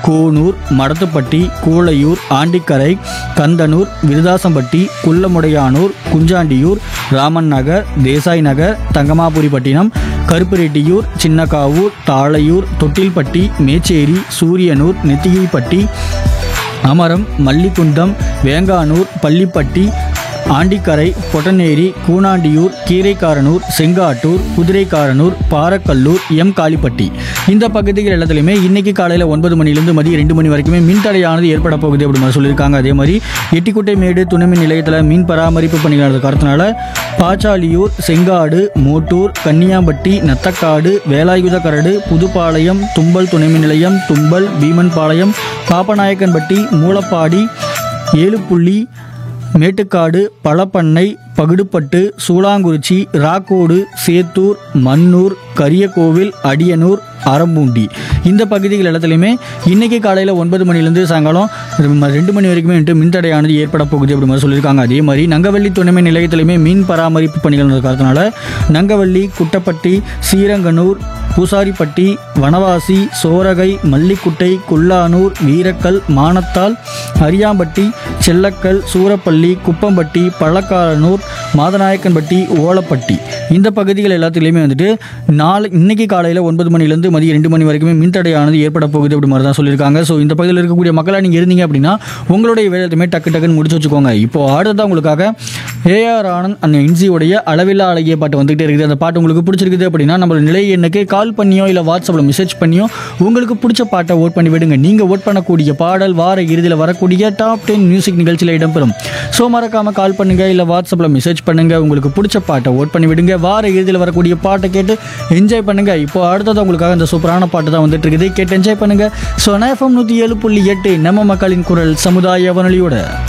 Coonoor Madathupatti Koolaiyur Andikkarai Kandanur Viruthasampatti Kullamudaiyanur Kunjandiyur Raman Nagar Desai Nagar Thangamapuripattinam Karuppurettiyur Chinnakavur Thalaiyur Thottilpatti Mecheri Suriyanur Nethigaipatti Amaram Mallikundam Venganur Pallipatti Andikkarai Pottaneri Koonandiyur Keeraikaranur Sengattur Kuthiraikaranur Parakkallur M Kalipatti இந்த பகுதிகள் எல்லாத்துலேயுமே இன்னைக்கு காலையில் ஒன்பது மணிலேருந்து மதியம் ரெண்டு மணி வரைக்குமே மின்தடையானது ஏற்பட போகுது அப்படி மாதிரி சொல்லியிருக்காங்க அதே மாதிரி எட்டிக்குட்டை மேடு துணைமின் நிலையத்தில் மின் பராமரிப்பு பணிகள் காரணத்தினால பாச்சாலியூர் செங்காடு மோட்டூர் கன்னியாம்பட்டி நத்தக்காடு வேலாயுதக்கரடு புதுப்பாளையம் தும்பல் துணைமின் நிலையம் தும்பல் பீமன்பாளையம் பாப்பநாயக்கன்பட்டி மூலப்பாடி ஏழுப்புள்ளி மேட்டுக்காடு பழப்பண்ணை பகுடுப்பட்டு சூளாங்குறிச்சி ராக்கோடு சேத்தூர் மன்னூர் கரியக்கோவில் அடியனூர் அரம்பூண்டி இந்த பகுதிகள் எல்லாத்துலேயுமே இன்னைக்கு காலையில் ஒன்பது மணிலேருந்து சாயங்காலம் ரெ- ரெண்டு மணி வரைக்குமே வந்துட்டு மின்தடையானது ஏற்பட போகுது அப்படி மாதிரி சொல்லியிருக்காங்க அதே மாதிரி நங்கவள்ளி துணைமை நிலையத்திலையுமே மின் பராமரிப்பு பணிகள் நடக்கிறதுனால நங்கவள்ளி குட்டப்பட்டி ஸ்ரீரங்கனூர் பூசாரிப்பட்டி வனவாசி சோரகை மல்லிக்குட்டை குல்லானூர் வீரக்கல் மானத்தால் அரியாம்பட்டி செல்லக்கல் சூரப்பள்ளி குப்பம்பட்டி பள்ளக்காரனூர் மாதநாயக்கன்பட்டி ஓலப்பட்டி இந்த பகுதிகள் எல்லாத்துலேயுமே வந்துட்டு நாளை இன்னைக்கு காலையில் ஒன்பது மணிலேருந்து மதியம் ரெண்டு மணி வரைக்குமே மின்தடையானது ஏற்பட போகுது அப்படி மாதிரி தான் சொல்லியிருக்காங்க ஸோ இந்த பகுதியில் இருக்கக்கூடிய மக்களாக நீங்கள் இருந்தீங்க அப்படின்னா உங்களுடைய வேலையுமே டக்கு டக்குன்னு முடிச்சு வச்சுக்கோங்க இப்போ அடுத்ததான் உங்களுக்காக ஏஆர் ஆனந்த் அந்த இன்சியோடைய அளவில்லா அழகிய பாட்டு வந்துகிட்டே இருக்குது அந்த பாட்டு உங்களுக்கு பிடிச்சிருக்குது அப்படின்னா நம்ம நிலை எண்ணுக்கு கால் பண்ணியோ இல்லை வாட்ஸ்அப்பில் மெசேஜ் பண்ணியோ உங்களுக்கு பிடிச்ச பாட்டை ஓட் பண்ணி விடுங்க நீங்கள் ஓட் பண்ணக்கூடிய பாடல் வார இறுதியில் வரக்கூடிய டாப் டென் மியூசிக் நிகழ்ச்சியில் இடம்பெறும் ஸோ மறக்காம கால் பண்ணுங்க இல்லை வாட்ஸ்அப்பில் மெசேஜ் பண்ணுங்க உங்களுக்கு பிடிச்ச பாட்டை ஓட் பண்ணி விடுங்க வார இறுதியில் வரக்கூடிய பாட்டை கேட்டு என்ஜாய் பண்ணுங்க இப்போ அடுத்தது உங்களுக்காக இந்த சூப்பரான பாட்டு தான் வந்துட்டு இருக்குது கேட்டு என்ஜாய் பண்ணுங்க ஸோ எஃப்எம் நூற்றி ஏழு புள்ளி எட்டு நம்ம மக்களின் குரல் சமுதாய வானொலியோட